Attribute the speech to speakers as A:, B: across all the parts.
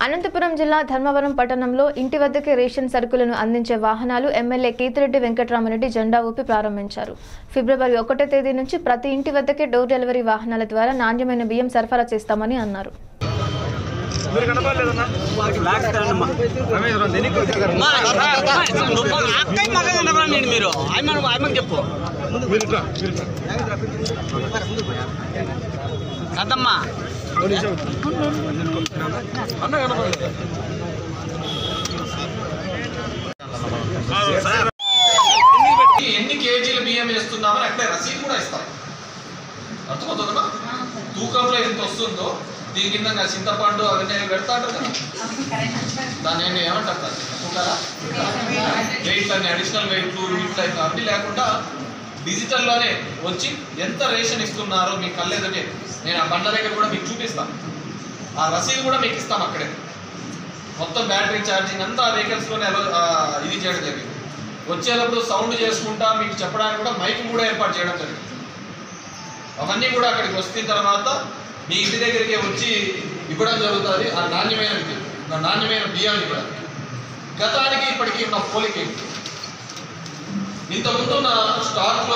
A: అనంతపురం జిల్లా ధర్మవరం పట్టణంలో ఇంటి వద్దకే రేషన్ సరుకులను అందించే వాహనాలు ఎమ్మెల్యే కేతిరెడ్డి వెంకటరామరెడ్డి జెండా ఊపి ప్రారంభించారు ఫిబ్రవరి ఒకటో తేదీ నుంచి ప్రతి ఇంటి వద్దకే డోర్ డెలివరీ వాహనాల ద్వారా నాణ్యమైన బియ్యం సరఫరా చేస్తామని అన్నారు
B: అక్కయ్య మగ కనపడండి మీరు ఆయన ఆయనకు చెప్పు కదమ్మా
C: ఎన్ని కేజీల బియ్యం వేస్తున్నామని అక్కడే రసీదు కూడా ఇస్తాం అర్థమవుతుందమ్మా తూకంలో ఎంత వస్తుందో దీని కింద ఇంకా చింతపండు అవన్నీ పెడతా అంటారు కదా దాన్ని ఏంటి ఏమంటారు దాన్ని? తూకాలా వెయిట్ అని అడిషనల్ వెయిట్లు ఇట్లా ఇట్లా అన్ని లేకుండా డిజిటల్లోనే వచ్చి ఎంత రేషన్ ఇస్తున్నారో మీ కళ్ళెదుటే నేను ఆ బండ్ల దగ్గర కూడా మీకు చూపిస్తాను ఆ రసీదు కూడా మీకు ఇస్తాం అక్కడే మొత్తం బ్యాటరీ ఛార్జింగ్ అంతా ఆ వెహికల్స్లోనే అలో- ఆ, ఇది చేయడం జరిగింది వచ్చేటప్పుడు సౌండ్ చేసుకుంటా మీకు చెప్పడానికి కూడా మైక్ కూడా ఏర్పాటు చేయడం జరిగింది అవన్నీ కూడా అక్కడికి వచ్చిన తర్వాత మీ ఇంటి దగ్గరికి వచ్చి ఇవ్వడం జరుగుతుంది ఆ నాణ్యమైన విద్యుత్ ఆ నాణ్యమైన బియ్యాన్ని కూడా గతానికి ఇప్పటికీ ఉన్న పోలిక ఏంటి ఇంతకుముందు నా స్టాక్లో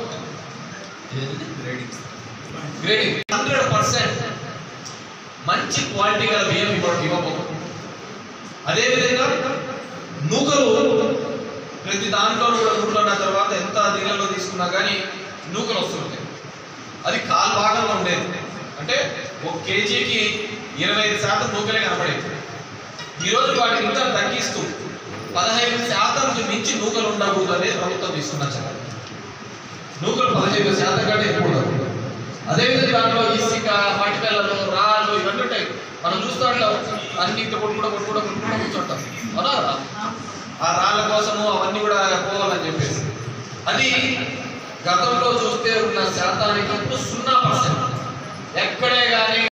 C: గ్రేడింగ్ హండ్రెడ్ పర్సెంట్ మంచి క్వాలిటీ గల బియ్యం ఇవ్వ ఇవ్వబోతున్నాం అదేవిధంగా నూకలు ప్రతి దాంట్లో కూడా నూకలు ఉన్న తర్వాత ఎంత నీళ్ళలో తీసుకున్నా కానీ నూకలు వస్తుంటాయి అది కాల్ భాగంలో ఉండేది అంటే ఒక కేజీకి ఇరవై ఐదు శాతం నూకలే కనపడేది ఈరోజు వాటిని ఇంకా తగ్గిస్తూ పదహైదు శాతంకి మించి నూకలు ఉండకూడదు అనేది ప్రభుత్వం తీసుకున్న చర్య నూకలు పదహైదు శాతం కంటే ఎక్కువ ఉండకూడదు అదేవిధంగా దాంట్లో ఇసుక మట్టి పిల్లలు రాళ్ళు ఇవన్నీ ఉంటాయి మనం చూస్తూ ఉంటాం అన్ని ఇంత కొట్టుకుంటూ కొట్టుకుంటూ కొట్టుకుంటూ కూర్చుంటాం అవునా కదా? ఆ రాళ్ళ కోసము అవన్నీ కూడా పోవాలని చెప్పేసి అది గతంలో చూస్తే ఉన్న శాతానికి